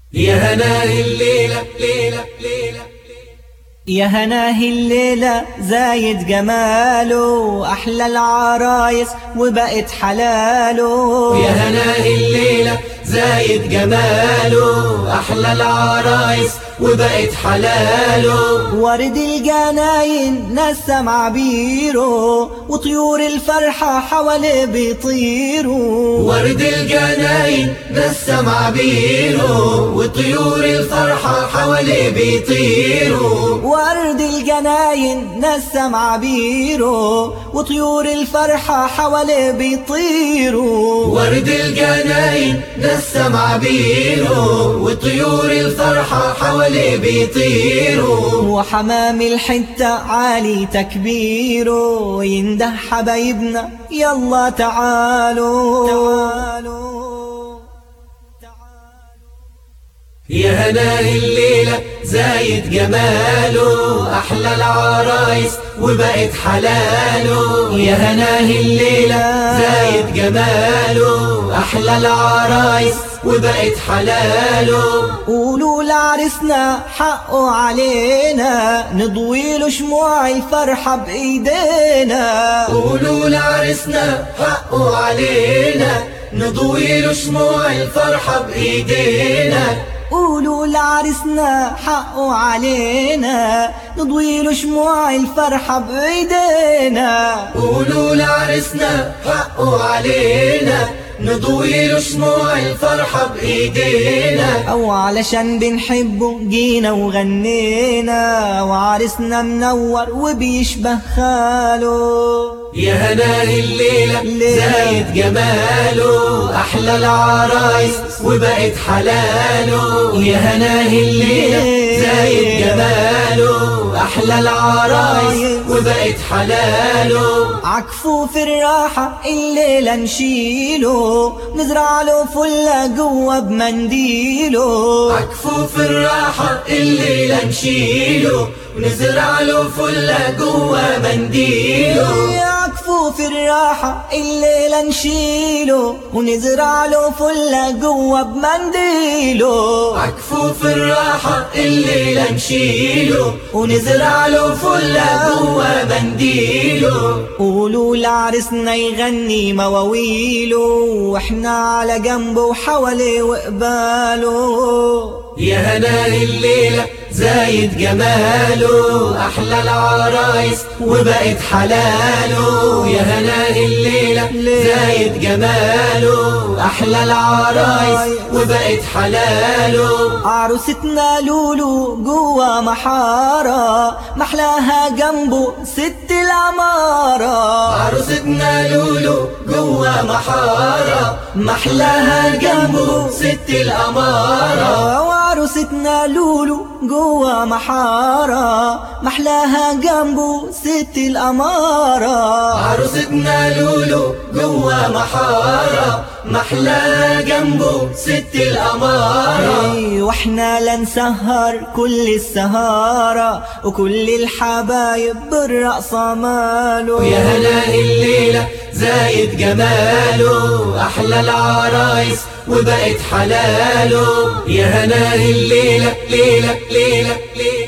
يا هناه الليلة ليلة ليلة يا هناه الليلة زايد جماله أحلى العرايس وبقت حلاله يا هناه الليلة زايد جماله أحلى العرايس وبقت حلاله ورد الجناين نسم عبيره وطيور الفرحة حواليه بيطيروا ورد الجناين نسم عبيره وطيور الفرحة حواليه بيطيروا ورد الجناين نسم عبيره وطيور الفرحة حواليه بيطيروا ورد الجناين نسم عبيره وطيور الفرحة حواليه بيطيروا وحمام الحتة عالي تكبيره ينده حبايبنا يلا تعالوا تعالوا يا هناه الليلة زايد جماله أحلى العرايس وبقت حلاله يا هناه الليلة زايد جماله أحلى العرايس وبقت حلاله قولوا لعرسنا حقه علينا نضوي له شموع الفرحة بإيدينا قولوا لعرسنا حقه علينا نضوي له شموع الفرحة بإيدينا قولوا لعرسنا حقه علينا نضوي له شموع الفرحة بإيدينا قولوا لعرسنا حقه علينا نضوي له شموع الفرحة بإيدينا أو علشان بنحبه جينا وغنينا وعرسنا منور وبيشبه خاله يا هناه الليلة زايد جماله أحلى العرايس وبقت حلاله يا هناه الليلة زايد جماله أحلى العرايس وبقت حلاله عكفو في الراحة الليلة نشيله نزرع له فلة جوا بمنديله عكفو في الراحة الليلة نشيله ونزرع له فلة جوا منديله يعكفو في الراحة الليلة نشيله ونزرع له فلة جوا بمنديله عكفو في الراحة الليلة نشيله ونزرع له فلة جوا منديله قولوا لعرسنا يغني مواويله واحنا على جنبه وحواليه وقباله يا هناه الليلة زايد جماله أحلى العرايس وبقت حلاله يا هناه الليلة زايد جماله أحلى العرايس وبقت حلاله عروستنا لولو جوا محارة محلاها جنبه ست العمارة عروستنا لولو جوا محارة محلاها جنبه ست الأمارة وعروستنا لولو جوا محارة محلاها جنبه ست الأمارة عروستنا لولو جوا محارة محلاها جنبه ست الأمارة إيه، واحنا لنسهر كل السهارة وكل الحبايب بالرقصة ماله يا هناه الليلة زايد جماله أحلى العرايس وبقت حلاله يا هناه الليلة ليلة ليلة ليلة